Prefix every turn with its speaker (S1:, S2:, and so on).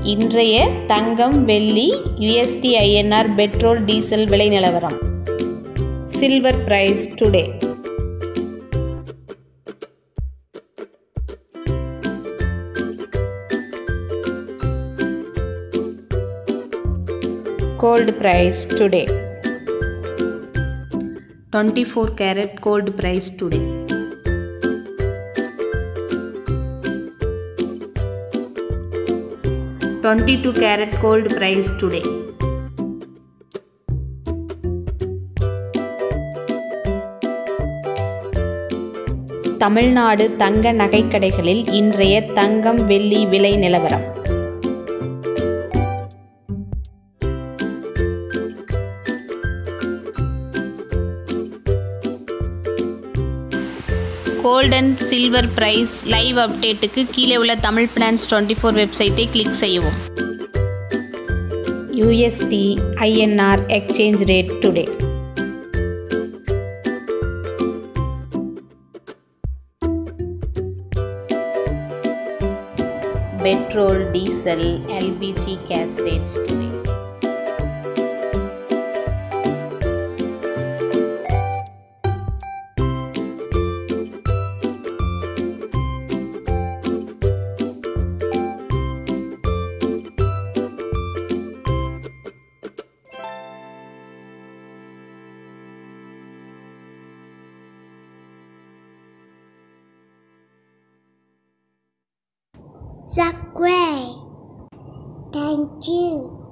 S1: இன்றைய தங்கம் வெள்ளி யுஎஸ்டி ஐஎன்ஆர் பெட்ரோல் டீசல் விலை நிலவரம் silver price today gold price today 24 carat gold price today Twenty-two carat gold price today. Tamil Nadu தங்க நகைக்கடைகளில் இன்றைய தங்கம் வெள்ளி விலை நிலவரம் gold and silver price live அப்டேட்டுக்கு கீழே உள்ள தமிழ் ஃபினான்ஸ் டுவெண்ட்டி ஃபோர் வெப்சைட்டை கிளிக் செய்யவும் USD INR exchange rate today petrol diesel LPG gas rates today
S2: Zach Gray. Thank you.